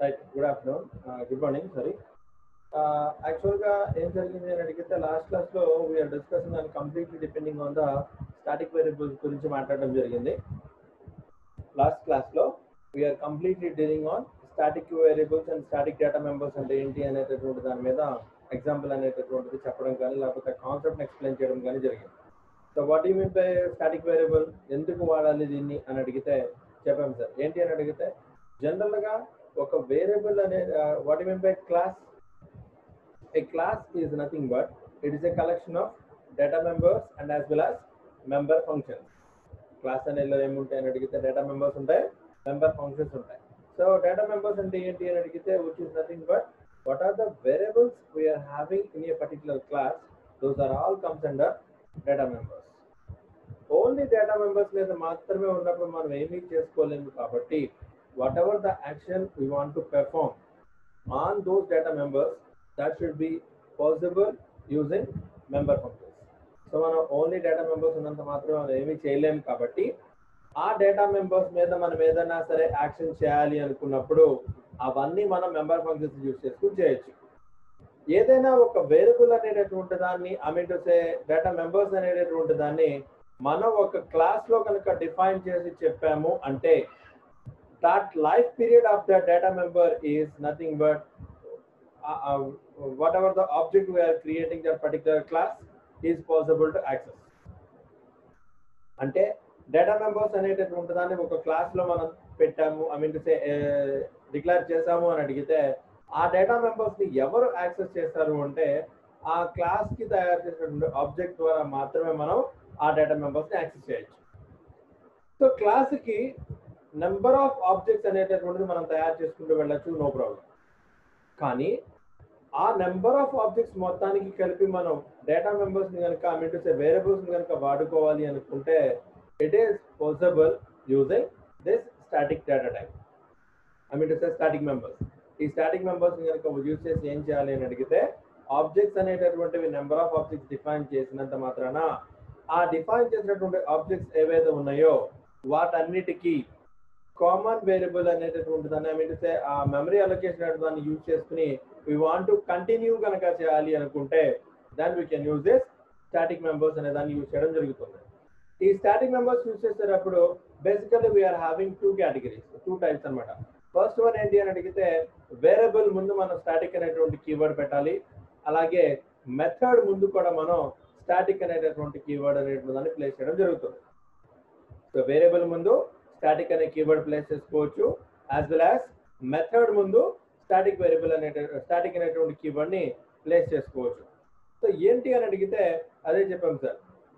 Right good afternoon good morning sorry యాక్చువల్గా ఏం జరిగింది అని అడిగితే లాస్ట్ క్లాస్లో we are discussing and completely depending on the static variables గురించి మాట్లాడడం జరిగింది లాస్ట్ క్లాస్లో we are completely dealing on static variables and static data members అంటే ఏంటి అనేటటువంటి దాని మీద ఎగ్జాంపుల్ అనేటటువంటిది చెప్పడం కానీ లేకపోతే కాన్సెప్ట్ ఎక్స్ప్లెయిన్ చేయడం కానీ జరిగింది so what you mean by static variable ఎందుకు వాడాలి దీన్ని అని అడిగితే చెప్పాము సార్ ఏంటి అని అడిగితే జనరల్గా ఒక వేరియబుల్ అనే what you mean by class a class is nothing but it is a collection of data members and as well as member functions class అనేది ఏముంటాయి అని అడిగితే డేటా మెంబర్స్ ఉంటాయి మెంబర్ ఫంక్షన్స్ ఉంటాయి సో డేటా మెంబర్స్ అంటే ఏంటి అని అడిగితే which is nothing but what are the variables we are having in a particular class those are all comes under data members only data members మీద మాత్రమే ఉన్నప్పుడు మనం ఏమీ చేసుకోలేము కాబట్టి whatever the action we want to perform on those data members that should be possible using member functions. So మనం only data members ఉన్నంత మాత్రం మనం ఏమీ చేయలేము కాబట్టి ఆ డేటా మెంబర్స్ మీద మనం ఏదైనా సరే యాక్షన్ చేయాలి అనుకున్నప్పుడు అవన్నీ మనం మెంబర్ ఫంక్షన్స్ యూజ్ చేసుకుని చేయొచ్చు ఏదైనా ఒక వేరియబుల్ అనేటటువంటి దాన్ని I mean to say data members అనేటటువంటి దాన్ని మనం ఒక క్లాస్ లో కనుక డిఫైన్ చేసి చెప్పాము అంటే that life period of the data member is nothing but uh, uh, whatever the object we are creating that particular class is possible to access అంటే డేటా మెంబర్స్ అనేటటువంటి దాన్ని ఒక క్లాస్ లో మనం పెట్టాము ఐ మీన్ సే డిక్లేర్ చేసాము అని అడిగితే ఆ డేటా మెంబర్స్ ని ఎవరు యాక్సెస్ చేస్తారు అంటే ఆ క్లాస్ కి తయారు చేసినటువంటి ఆబ్జెక్ట్ ద్వారా మాత్రమే మనం ఆ డేటా మెంబర్స్ ని యాక్సెస్ చేయొచ్చు సో క్లాస్ కి నెంబర్ ఆఫ్ ఆబ్జెక్ట్స్ అనేటటువంటిది మనం తయారు చేసుకుంటూ వెళ్ళొచ్చు నో ప్రాబ్లం కానీ ఆ నెంబర్ ఆఫ్ ఆబ్జెక్ట్స్ మొత్తానికి కలిపి మనం డేటా మెంబర్స్ ని కనుక ఐ మీన్ వేరియబుల్స్ ని కనుక వాడుకోవాలి అనుకుంటే it is possible using this static data type I mean static members ఈ స్టాటిక్ మెంబర్స్ ని కనుక యూజ్ చేసి ఏం చేయాలి అని అడిగితే ఆబ్జెక్ట్స్ అనేటటువంటివి నెంబర్ ఆఫ్ ఆబ్జెక్ట్స్ డిఫైన్ చేసినంత మాత్రాన ఆ డిఫైన్ చేసినటువంటి ఆబ్జెక్ట్స్ ఏవైతే ఉన్నాయో వాటన్నిటికీ కామన్ వేరియబుల్ అనేటటువంటి దాన్ని ఐ మీన్ ఆ మెమరీ అలొకేషన్ దాన్ని యూజ్ చేసుకుని వీ వాంట్ టు కంటిన్యూ కనుక చేయాలి అనుకుంటే then we can use this static members అనే దాన్ని యూజ్ చేయడం జరుగుతుంది ఈ స్టాటిక్ మెంబర్స్ యూజ్ చేసేటప్పుడు basically we are having two categories two types అనమాట ఫస్ట్ వన్ ఏంటి అని అడిగితే వేరియబుల్ ముందు మనం స్టాటిక్ అనేటువంటి కీవర్డ్ పెట్టాలి అలాగే మెథడ్ ముందు కూడా మనం స్టాటిక్ అనేటటువంటి కీవర్డ్ అనేటువంటి దాన్ని ప్లేస్ చేయడం జరుగుతుంది సో వేరియబుల్ ముందు స్టాటిక్ అనే కీవర్డ్ ప్లేస్ చేసుకోవచ్చు యాజ్ వెల్ యాజ్ మెథడ్ ముందు స్టాటిక్ వేరియబుల్ అనే స్టాటిక్ అనేటువంటి కీవర్డ్ ని ప్లేస్ చేసుకోవచ్చు సో ఏంటి అని అడిగితే అదే చెప్పాం sir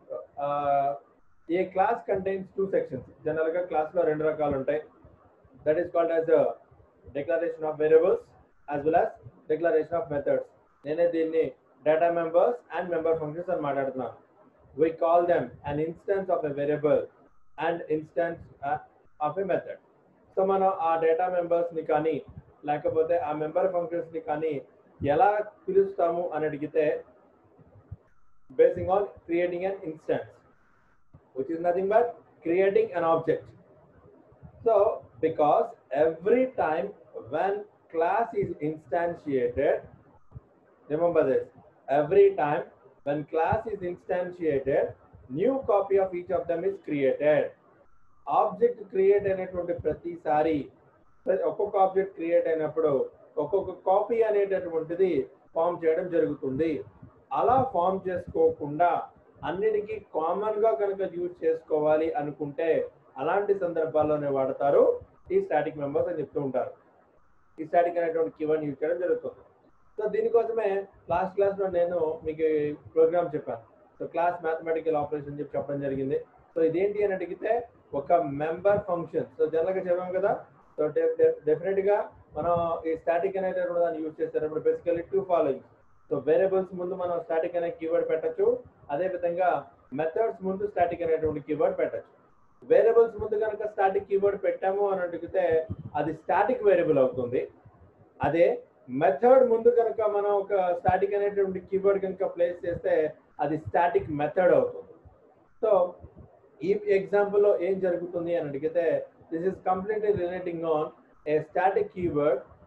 a class contains two sections general గా క్లాస్ లో రెండు రకాలు ఉంటాయి that is called as declaration of variables as well as declaration of methods నేనే దీన్ని data members and member functions అని మాట్లాడుతున్నాను we call them an instance of a variable and instance of a method so మనం ఆ data members ని కానీ లేకపోతే ఆ మెంబర్ ఫంక్షన్స్ ని కానీ ఎలా పిలుస్తాము అని అడిగితే basing on creating an instance which is nothing but creating an object so because every time when class is instantiated remember this every time when class is instantiated new copy of each of them is created object create అయినటువంటి ప్రతిసారి ఒక్కొక్క object create అయినప్పుడు ఒక్కొక్క copy అనేటటువంటిది form చేయడం జరుగుతుంది అలా form చేసుకోకుండా అన్నిటికీ కామన్ గా కనుక యూజ్ చేసుకోవాలి అనుకుంటే అలాంటి సందర్భాల్లోనే వాడతారు ఈ స్టాటిక్ మెంబర్స్ అని చెప్తూ ఉంటారు ఈ స్టాటిక్ అనేటువంటి కీవర్డ్ యూజ్ చేయడం జరుగుతుంది సో దీనికోసమే లాస్ట్ క్లాస్ లో నేను మీకు ప్రోగ్రామ్ చెప్పాను సో క్లాస్ మ్యాథమెటికల్ ఆపరేషన్ చెప్పి చెప్పడం జరిగింది సో ఇదేంటి అని అడిగితే ఒక మెంబర్ ఫంక్షన్ సో జనరల్గా చెప్పాం కదా సో డెఫినెట్ గా మనం ఈ స్టాటిక్ అనేటువంటి దాన్ని యూజ్ చేసేటప్పుడు basically two following so variables ముందు మనం స్టాటిక్ అనే కీవర్డ్ పెట్టచ్చు అదే విధంగా మెథడ్స్ ముందు స్టాటిక్ అనేటువంటి కీవర్డ్ పెట్టచ్చు వేరియబుల్స్ ముందు కనుక స్టాటిక్ కీవర్డ్ పెట్టాము అని అడిగితే అది స్టాటిక్ వేరియబుల్ అవుతుంది అదే మెథడ్ ముందు కనుక మనం ఒక స్టాటిక్ అనేటువంటి కీవర్డ్ కనుక ప్లేస్ చేస్తే అది స్టాటిక్ మెథడ్ అవుతుంది సో ఈ ఎగ్జాంపుల్లో ఏం జరుగుతుంది అని అడిగితే this is completely relating on a static keyword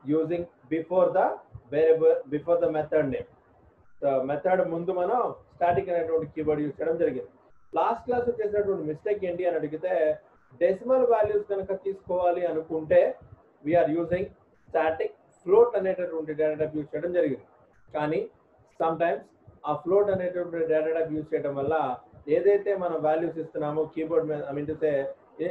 using before the variable before the method name method ముందు మనం స్టాటిక్ అనేటువంటి కీవర్డ్ యూజ్ చేయడం జరిగింది లాస్ట్ క్లాస్ చేసినటువంటి మిస్టేక్ ఏంటి అని అడిగితే డెసిమల్ వాల్యూస్ కనుక తీసుకోవాలి అనుకుంటే వీఆర్ యూజింగ్ స్టాటిక్ ఫ్లోట్ అనేటటువంటి డేటా టైప్ యూజ్ చేయడం జరిగింది కానీ సమ్ టైమ్స్ ఆ ఫ్లోట్ అనేటటువంటి డేటా టైప్ యూజ్ చేయడం వల్ల ఏదైతే మనం వాల్యూస్ ఇస్తున్నామో కీబోర్డ్ మీద ఐ మీన్ సే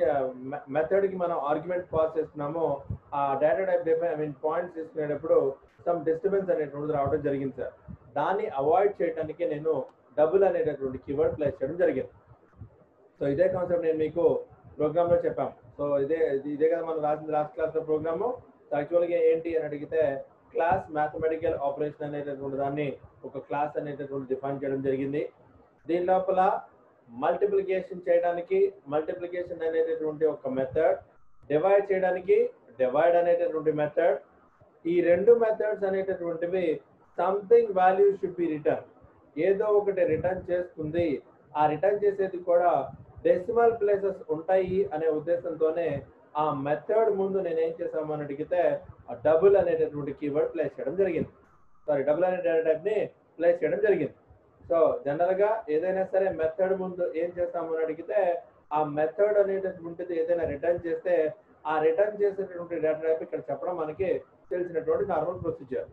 మెథడ్ కి మనం ఆర్గ్యుమెంట్ పాస్ చేస్తున్నామో ఆ data type I mean points తీసుకునేటప్పుడు సమ్ డిస్టర్బెన్స్ అనేటువంటిది రావడం జరిగింది సార్ దాన్ని అవాయిడ్ చేయడానికి నేను డబుల్ అనేటటువంటి కీవర్డ్ ప్లేస్ చేయడం జరిగింది సో ఇదే కాన్సెప్ట్ నేను మీకు ప్రోగ్రామ్ లో చెప్పాం సో ఇదే ఇదే కదా మనం రాసిన లాస్ట్ క్లాస్ లో ప్రోగ్రామ్ యాక్చువల్గా ఏంటి అని అడిగితే క్లాస్ మ్యాథమెటికల్ ఆపరేషన్ అనేటటువంటి దాన్ని ఒక క్లాస్ అనేటటువంటి డిఫైన్ చేయడం జరిగింది దీని లోపల మల్టిప్లికేషన్ చేయడానికి మల్టిప్లికేషన్ అనేటటువంటి ఒక మెథడ్ డివైడ్ చేయడానికి డివైడ్ అనేటటువంటి మెథడ్ ఈ రెండు మెథడ్స్ అనేటటువంటివి something value should be return ఏదో ఒకటి రిటర్న్ చేస్తుంది ఆ రిటర్న్ చేసేది కూడా డెసిమల్ ప్లేసెస్ ఉంటాయి అనే ఉద్దేశంతోనే ఆ మెథడ్ ముందు నేను ఏం చేసాము అని అడిగితే డబుల్ అనేటటువంటి కీవర్డ్ ప్లేస్ చేయడం జరిగింది సారీ డబుల్ అనే డేటా టైప్ ని ప్లేస్ చేయడం జరిగింది సో జనరల్ గా ఏదైనా సరే మెథడ్ ముందు ఏం చేస్తాము అని అడిగితే ఆ మెథడ్ అనేటటువంటిది ఏదైనా రిటర్న్ చేస్తే ఆ రిటర్న్ చేసేటటువంటి డేటా టైప్ ఇక్కడ చెప్పడం మనకి తెలిసినటువంటి నార్మల్ ప్రొసీజర్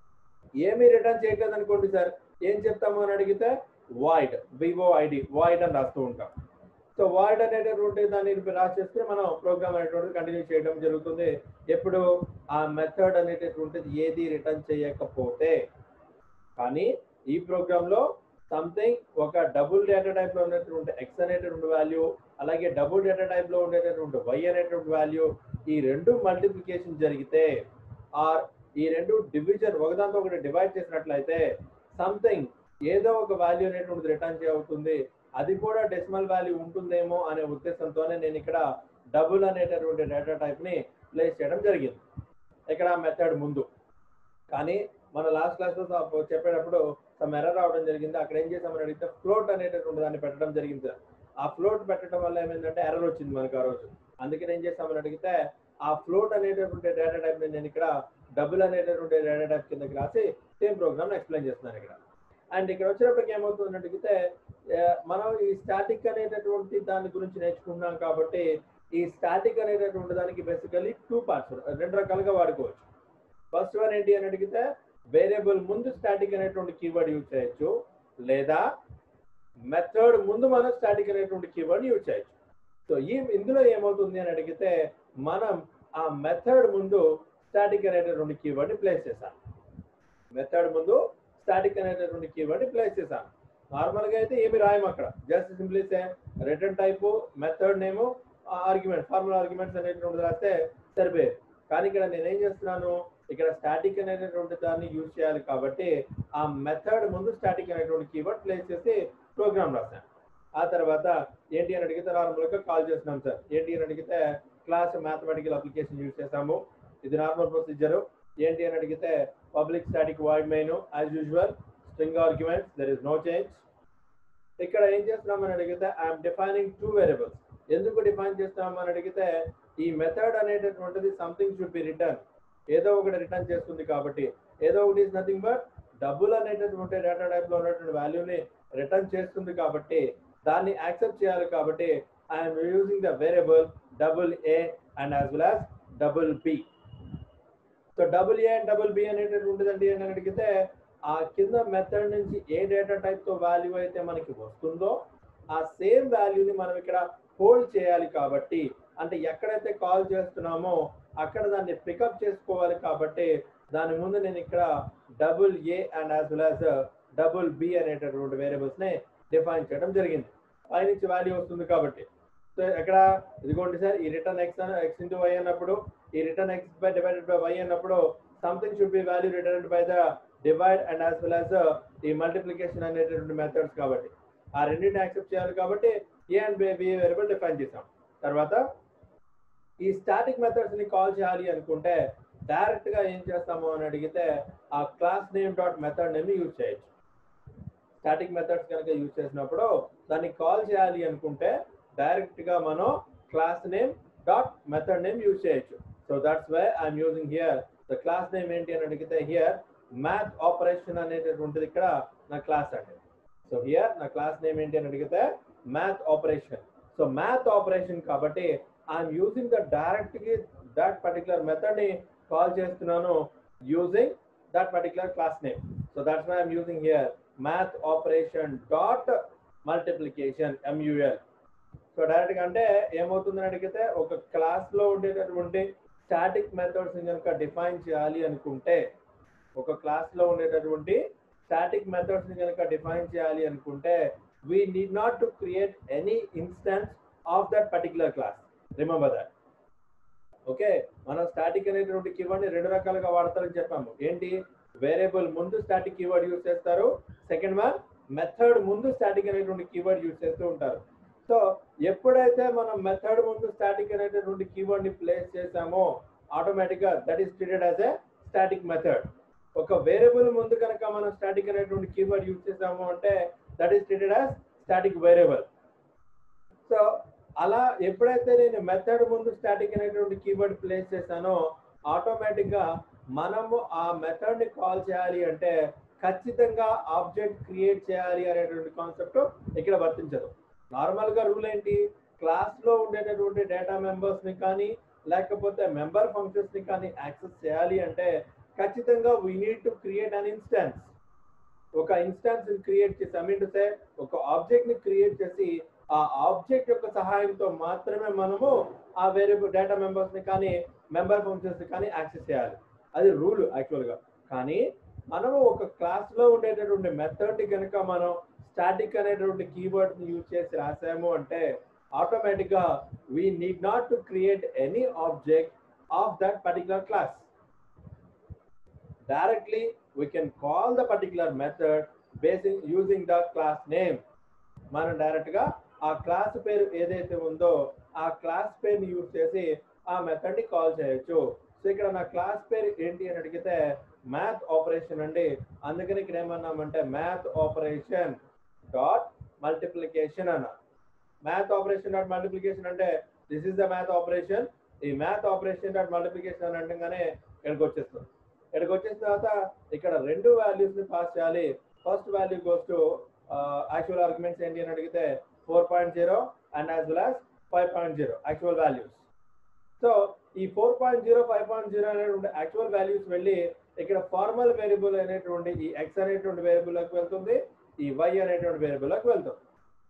ఏమి రిటర్న్ చేయట్లేదు అనుకోండి సార్ ఏం చెప్తాము అని అడిగితే వాయిడ్ వివో ఐడి వాయిడ్ అని రాస్తూ ఉంటాం సో వాయిడ్ అనేటటువంటి దాన్ని రాసేస్తే మనం ప్రోగ్రామ్ అనేటువంటిది కంటిన్యూ చేయడం జరుగుతుంది ఎప్పుడు ఆ మెథడ్ అనేటటువంటిది ఏది రిటర్న్ చేయకపోతే కానీ ఈ ప్రోగ్రామ్ లో సంథింగ్ ఒక డబుల్ డేటా టైప్ లో ఉన్నటువంటి ఎక్స్ అనేటటువంటి వాల్యూ అలాగే డబుల్ డేటా టైప్ లో ఉండేటటువంటి వై అనేటువంటి వాల్యూ ఈ రెండు మల్టిప్లికేషన్ జరిగితే ఆర్ ఈ రెండు డివిజన్ ఒకదాంతో ఒకటి డివైడ్ చేసినట్లయితే సంథింగ్ ఏదో ఒక వాల్యూ అనేటువంటిది రిటర్న్ చేయవుతుంది అది కూడా డెసిమల్ వాల్యూ ఉంటుందేమో అనే ఉద్దేశంతోనే నేను ఇక్కడ డబుల్ అనేటటువంటి డేటా టైప్ ని ప్లేస్ చేయడం జరిగింది ఇక్కడ మెథడ్ ముందు కానీ మన లాస్ట్ క్లాస్ లో చెప్పేటప్పుడు సమ్ ఎర్రర్ రావడం జరిగింది అక్కడ ఏం చేసామని అడిగితే ఫ్లోట్ అనేటటువంటి దాన్ని పెట్టడం జరిగింది సార్ ఆ ఫ్లోట్ పెట్టడం వల్ల ఏమైందంటే ఎర్రర్ వచ్చింది మనకు ఆ రోజు అందుకని ఏం చేసామని అడిగితే ఆ ఫ్లోట్ అనేటటువంటి డేటా టైప్ నేను ఇక్కడ డబుల్ అనేటటువంటి డేటా టైప్ కిందకి రాసి సేమ్ ప్రోగ్రామ్ ఎక్స్ప్లెయిన్ చేస్తున్నాను ఇక్కడ అండ్ ఇక్కడ వచ్చినప్పటికి ఏమవుతుంది అడిగితే మనం ఈ స్టాటిక్ అనేటటువంటి దాని గురించి నేర్చుకున్నాం కాబట్టి ఈ స్టాటిక్ అనేటటువంటి దానికి బేసికలీ టూ పార్ట్స్ రెండు రకాలుగా వాడుకోవచ్చు ఫస్ట్ వన్ ఏంటి అని అడిగితే వేరియబుల్ ముందు స్టాటిక్ అనేటువంటి కీవర్డ్ యూజ్ చేయొచ్చు లేదా మెథడ్ ముందు మనం స్టాటిక్ అనేటువంటి కీవర్డ్ యూజ్ చేయొచ్చు సో ఈ ఇందులో ఏమవుతుంది అని అడిగితే మనం ఆ మెథడ్ ముందు స్టాటిక్ అనేటటువంటి కీవర్డ్ ని ప్లేస్ చేశాం మెథడ్ ముందు స్టాటిక్ అనేటటువంటి కీవర్డ్ ని ప్లేస్ చేశాం నార్మల్ గా అయితే ఏమి రాయం అక్కడ just simply say return type method name argument formula arguments అనేటువంటి రాస్తే సరిపోయేది కానీ ఇక్కడ నేనేం చేస్తున్నాను ఇక్కడ స్టాటిక్ అనేటటువంటి దాన్ని యూజ్ చేయాలి కాబట్టి ఆ మెథడ్ ముందు స్టాటిక్ అనేటువంటి కీవర్డ్ ప్లేస్ చేసి ప్రోగ్రామ్ రాశాను ఆ తర్వాత ఏంటి అని అడిగితే నార్మల్ గా కాల్ చేస్తున్నాం సార్ ఏంటి అని అడిగితే క్లాస్ మ్యాథమెటికల్ అప్లికేషన్ యూజ్ చేసాము ఇది నార్మల్ ప్రొసీజర్ ఏంటి అని అడిగితే public static void main as usual string arguments there is no change ఇక్కడ ఏం చేస్తున్నామని అడిగితే ఐఎమ్ డిఫైనింగ్ టూ వేరియబుల్స్ ఎందుకు డిఫైన్ చేస్తున్నామని అడిగితే ఈ మెథడ్ అనేటటువంటిది సంథింగ్ షుడ్ బి రిటర్న్ ఏదో ఒకటి రిటర్న్ చేస్తుంది కాబట్టి ఏదో ఒకటి ఇస్ నథింగ్ బట్ డబుల్ అనేటటువంటి డేటా టైప్ లో ఉన్నటువంటి వాల్యూని రిటర్న్ చేస్తుంది కాబట్టి దాన్ని యాక్సెప్ట్ చేయాలి కాబట్టి I'm using the variable double A and as well as double B so double A and double B అనేటటువంటిదండి అని అడిగితే ఆ కింద మెథడ్ నుంచి ఏ డేటా టైప్ తో వాల్యూ అయితే మనకి వస్తుందో ఆ సేమ్ వాల్యూని మనం ఇక్కడ హోల్డ్ చేయాలి కాబట్టి అంటే ఎక్కడైతే కాల్ చేస్తున్నామో అక్కడ దాన్ని పికప్ చేసుకోవాలి కాబట్టి దాని ముందు నేను ఇక్కడ double A and as well as double B అనేటటువంటి వేరియబుల్స్ ని డిఫైన్ చేయడం జరిగింది పైనుంచి వాల్యూ వస్తుంది కాబట్టి సో ఇక్కడ ఇదిగోండి సార్ ఈ return X X into Y అన్నప్పుడు ఈ return X by divided by Y అన్నప్పుడు something should be value return by the divide and as well as ఈ మల్టిప్లికేషన్ అనేటటువంటి మెథడ్స్ కాబట్టి ఆ రెండింటిని యాక్సెప్ట్ చేయాలి కాబట్టి A and B B variable define చేసాం తర్వాత ఈ స్టాటిక్ మెథడ్స్ ని కాల్ చేయాలి అనుకుంటే డైరెక్ట్ గా ఏం చేస్తాము అని అడిగితే ఆ class name dot method name use చేయొచ్చు స్టాటిక్ మెథడ్స్ కనుక యూజ్ చేసినప్పుడు దాన్ని కాల్ చేయాలి అనుకుంటే డైరెక్ట్ గా మనం class name dot method name use చేయొచ్చు so that's why I'm using here so class name ఏంటి అని అడిగితే హియర్ మ్యాథ్ ఆపరేషన్ అనేటటువంటిది ఇక్కడ నా క్లాస్ అండి సో హియర్ నా క్లాస్ నేమ్ ఏంటి అని అడిగితే math operation so math operation కాబట్టి ఐఎమ్ యూజింగ్ ద డైరెక్ట్ కి దట్ పర్టికులర్ మెథడ్ ని కాల్ చేస్తున్నాను using that particular class name so that's why I'm using here math operation dot multiplication MUL so direct గా అంటే ఏమవుతుందని అడిగితే ఒక class లో ఉండేటటువంటి స్టాటిక్ మెథడ్స్ కనుక డిఫైన్ చేయాలి అనుకుంటే ఒక క్లాస్ లో ఉండేటటువంటి స్టాటిక్ మెథడ్స్ ని కనుక డిఫైన్ చేయాలి అనుకుంటే we need not to create any instance of that particular class remember that okay మనం స్టాటిక్ అనేటువంటి కీవర్డ్ ని రెండు రకాలుగా వాడతారని చెప్పాము ఏంటి వేరియబుల్ ముందు స్టాటిక్ కీవర్డ్ యూజ్ చేస్తారు సెకండ్ వన్ మెథడ్ ముందు స్టాటిక్ అనేటువంటి కీవర్డ్ యూజ్ చేస్తూ ఉంటారు సో ఎప్పుడైతే మనం మెథడ్ ముందు స్టాటిక్ అనేటటువంటి కీవర్డ్ ని ప్లేస్ చేసామో ఆటోమేటిక్ గా that is treated as a static method ఒక వేరియబుల్ ముందు కనుక మనం స్టాటిక్ అనేటువంటి కీవర్డ్ యూజ్ చేసాము అంటే that is treated as static variable so అలా ఎప్పుడైతే నేను మెథడ్ ముందు స్టాటిక్ అనేటువంటి కీవర్డ్ ప్లేస్ చేశానో ఆటోమేటిక్ గా మనము ఆ మెథడ్ ని కాల్ చేయాలి అంటే ఖచ్చితంగా ఆబ్జెక్ట్ క్రియేట్ చేయాలి అనేటువంటి కాన్సెప్ట్ ఇక్కడ వర్తించదు నార్మల్ గా రూల్ ఏంటి క్లాస్ లో ఉండేటటువంటి డేటా మెంబర్స్ ని కానీ లేకపోతే మెంబర్ ఫంక్షన్స్ ని కానీ యాక్సెస్ చేయాలి అంటే ఖచ్చితంగా we need to create an instance ఒక ఇన్స్టాన్స్ క్రియేట్ చేసి ఐ మీన్ టు సే ఒక ఆబ్జెక్ట్ ని క్రియేట్ చేసి ఆ ఆబ్జెక్ట్ యొక్క సహాయంతో మాత్రమే మనము ఆ వేరియబుల్ డేటా మెంబర్స్ ని కానీ మెంబర్ ఫంక్షన్స్ ని కానీ యాక్సెస్ చేయాలి అది రూల్ యాక్చువల్ గా కానీ మనము ఒక క్లాస్ లో ఉండేటటువంటి మెథడ్ ని కనుక మనం స్టాటిక్ అనేటువంటి కీవర్డ్ ని యూజ్ చేసి రాసాము అంటే ఆటోమేటిక్ గా we need not to create any object of that particular class directly we can call the particular method basing using the class name మనం డైరెక్ట్ గా ఆ క్లాస్ పేరు ఏదైతే ఉందో ఆ క్లాస్ పేరుని యూజ్ చేసి ఆ మెథడ్ ని కాల్ చేయొచ్చు సో ఇక్కడ నా క్లాస్ పేరు ఏంటి అని అడిగితే మ్యాథ్ ఆపరేషన్ అండి అందుకని ఇక్కడ ఏమన్నామంటే మ్యాథ్ ఆపరేషన్ డాట్ మల్టిప్లికేషన్ అన్న మ్యాథ్ ఆపరేషన్ డాట్ మల్టిప్లికేషన్ అంటే this is the math operation ఈ మ్యాథ్ ఆపరేషన్ డాట్ మల్టిప్లికేషన్ అని అంటగానే ఇక్కడికి వచ్చేస్తుంది ఇక్కడికి వచ్చిన తర్వాత ఇక్కడ రెండు వాల్యూస్ ని పాస్ చేయాలి first value goes to actual arguments ఏంటి అని అడిగితే four point zero and as well as five point zero actual values so ఈ four point zero five point zero అనేటువంటి యాక్చువల్ వాల్యూస్ వెళ్ళి ఇక్కడ ఫార్మల్ వేరియబుల్ అనేటువంటి ఈ ఎక్స్ అనేటువంటి వేరియబుల్ లోకి వెళ్తుంది ఈ వై అనేటువంటి వేరియబుల్ లోకి వెళ్తుంది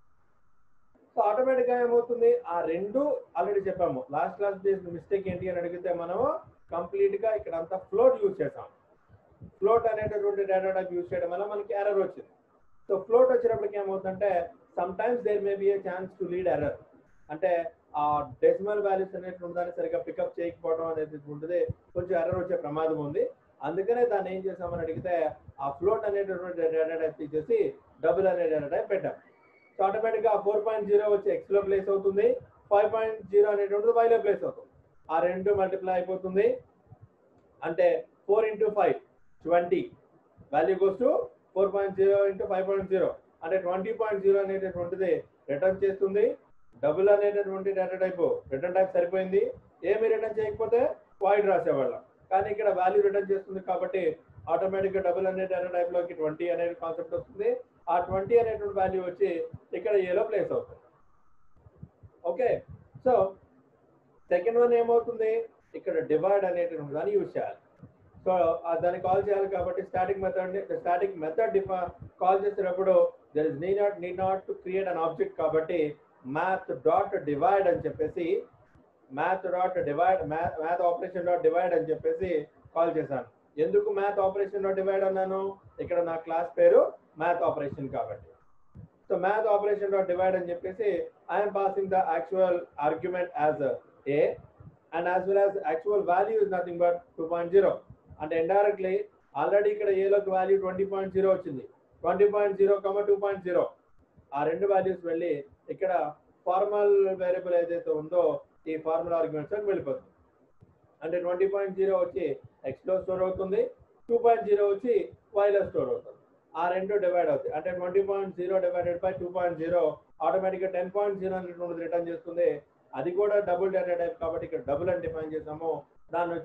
సో ఆటోమేటిక్ గా ఏమవుతుంది ఆ రెండు ఆల్రెడీ చెప్పాము లాస్ట్ క్లాస్ చేసిన మిస్టేక్ ఏంటి అని అడిగితే మనము కంప్లీట్ గా ఇక్కడ అంతా ఫ్లోట్ యూజ్ చేసాం ఫ్లోట్ అనేటటువంటి డేటా టైప్ యూజ్ చేయడం వల్ల మనకి ఎర్రర్ వచ్చింది సో ఫ్లోట్ వచ్చినప్పటికి ఏమవుతుందంటే sometimes there may be a chance to lead error అంటే ఆ డెసిమల్ వాల్యూస్ అనేటువంటి దాన్ని సరిగ్గా పికప్ చేయకపోవడం అనేది ఉంటుంది కొంచెం ఎర్రర్ వచ్చే ప్రమాదం ఉంది అందుకనే దాన్ని ఏం చేసామని అడిగితే ఆ ఫ్లోట్ అనేటటువంటి డేటా టైప్ తీసేసి డబుల్ అనే డేటా టైప్ పెట్టాం సో ఆటోమేటిక్ గా ఫోర్ పాయింట్ జీరో వచ్చి ఎక్స్ లో ప్లేస్ అవుతుంది ఫైవ్ పాయింట్ జీరో అనేటువంటిది వై లో ప్లేస్ అవుతుంది ఆ రెండు మల్టిప్లై అయిపోతుంది అంటే four into five twenty value goes to four point zero into five point zero అంటే ట్వంటీ పాయింట్ జీరో అనేటటువంటిది రిటర్న్ చేస్తుంది డబుల్ అనేటటువంటి డేటా టైప్ రిటర్న్ టైప్ సరిపోయింది ఏమి రిటర్న్ చేయకపోతే వాయిడ్ రాసేవాళ్ళం కానీ ఇక్కడ వాల్యూ రిటర్న్ చేస్తుంది కాబట్టి ఆటోమేటిక్ గా డబుల్ అనే డేటా టైప్ లోకి ట్వంటీ అనే కాన్సెప్ట్ వస్తుంది ఆ ట్వంటీ అనేటువంటి వాల్యూ వచ్చి ఇక్కడ ఏలో ప్లేస్ అవుతుంది ఓకే సో సెకండ్ వన్ ఏమవుతుంది ఇక్కడ డివైడ్ అనేటువంటి దాన్ని యూజ్ చేయాలి సో దాన్ని కాల్ చేయాలి కాబట్టి స్టాటిక్ మెథడ్ స్టాటిక్ మెథడ్ డిఫా కాల్ చేసేటప్పుడు there is need not need not to create an object కాబట్టి మ్యాథ్ డాట్ డివైడ్ అని చెప్పేసి math dot divide math math operation dot divide అని చెప్పేసి కాల్ చేశాను ఎందుకు మ్యాథ్ ఆపరేషన్ డాట్ డివైడ్ అన్నాను ఇక్కడ నా క్లాస్ పేరు మ్యాథ్ ఆపరేషన్ కాబట్టి so math operation dot divide అని చెప్పేసి I'm passing the actual argument as A and as well as actual value is nothing but two point zero అంటే indirectly already ఇక్కడ ఏలోకి వాల్యూ ట్వంటీ పాయింట్ జీరో వచ్చింది twenty point zero comma two point zero ఆ రెండు values వెళ్ళి ఇక్కడ formal variable ఏదైతే ఉందో ఈ ఫార్మల్ ఆర్గ్యుమెంట్స్ వెళ్ళిపోతుంది అంటే ట్వంటీ పాయింట్ జీరో వచ్చి ఎక్స్ లో స్టోర్ అవుతుంది టూ పాయింట్ జీరో వచ్చి వై లో స్టోర్ అవుతుంది ఆ రెండు డివైడ్ అవుతాయి అంటే twenty point zero divided by two point zero ఆటోమేటిక్గా టెన్ పాయింట్ జీరో అనేటువంటిది రిటర్న్ చేస్తుంది అది కూడా డబుల్ డేటా టైప్ కాబట్టి ఇక్కడ డబుల్ అని డిఫైన్ చేసాము దాన్ని వచ్చి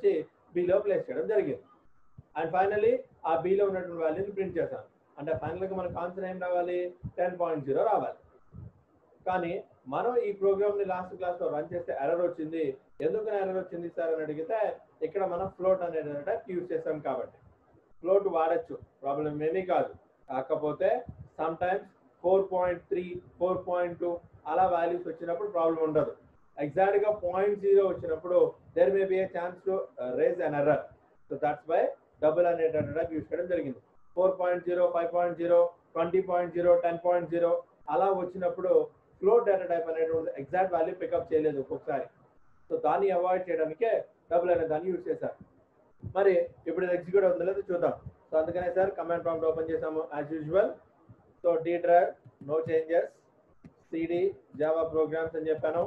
బిలో ప్లేస్ చేయడం జరిగింది అండ్ ఫైనలీ ఆ బిలో ఉన్నటువంటి వాల్యూని ప్రింట్ చేశాను అంటే ఫైనల్గా మనకు ఆన్సర్ ఏం రావాలి టెన్ పాయింట్ జీరో రావాలి కానీ మనం ఈ ప్రోగ్రామ్ ని లాస్ట్ క్లాస్ లో రన్ చేస్తే ఎర్రర్ వచ్చింది ఎందుకు ఎర్రర్ వచ్చింది సార్ అని అడిగితే ఇక్కడ మనం ఫ్లోట్ అనేది టైప్ యూజ్ చేస్తాం కాబట్టి ఫ్లోట్ వాడచ్చు ప్రాబ్లం ఏమీ కాదు కాకపోతే sometimes four point three four point two అలా వాల్యూస్ వచ్చినప్పుడు ప్రాబ్లం ఉండదు ఎగ్జాక్ట్ గా పాయింట్ జీరో వచ్చినప్పుడు there may be a chance to raise an error so that's why double అనేటటువంటి యూజ్ చేయడం జరిగింది four point zero five point zero twenty point zero ten point zero అలా వచ్చినప్పుడు float data type అనేటువంటి exact value pick up చేయలేదు ఒక్కొక్కసారి so దాన్ని avoid చేయడానికే డబుల్ అనే దాన్ని యూజ్ చేశారు మరి ఇప్పుడు ఇది ఎగ్జిక్యూట్ అవుతుందో లేదో చూద్దాం సో అందుకనే సార్ కమాండ్ ప్రాంప్ట్ ఓపెన్ చేసాము as usual so D drive no changes CD Java programs అని చెప్పాను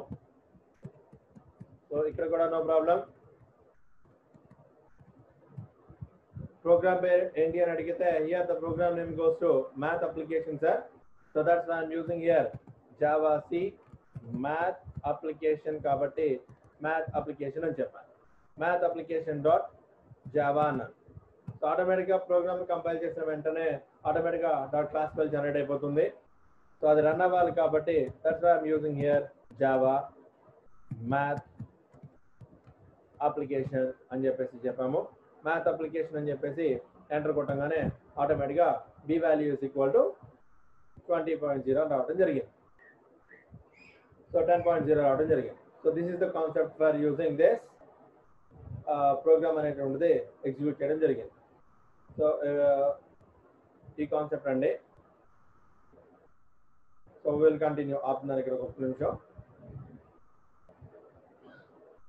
సో ఇక్కడ కూడా నో ప్రాబ్లం ప్రోగ్రామ్ పేరు ఏంటి అని అడిగితే here the program name goes to math application sir so that's I'm using here Java C math application కాబట్టి math application అని చెప్పాను మ్యాథ్ అప్లికేషన్ డాట్ జావా అన్నాను సో ఆటోమేటిక్గా ప్రోగ్రామ్ కంపైల్ చేసిన వెంటనే ఆటోమేటిక్గా డాట్ క్లాస్ ఫైల్ జనరేట్ అయిపోతుంది so అది రన్ అవ్వాలి కాబట్టి that's I'm using here Java math application అని చెప్పేసి చెప్పాము మ్యాథ్ అప్లికేషన్ అని చెప్పేసి ఎంటర్ కొట్టంగానే ఆటోమేటిక్గా B value is equal to twenty point zero రావడం జరిగింది సో టెన్ పాయింట్ జీరో రావడం జరిగింది so this is the concept for using this program అనేటువంటిది ఎగ్జిక్యూట్ చేయడం జరిగింది సో ఈ కాన్సెప్ట్ అండి సో విల్ కంటిన్యూ ఆపుతున్నాను ఇక్కడ ఒక నిమిషం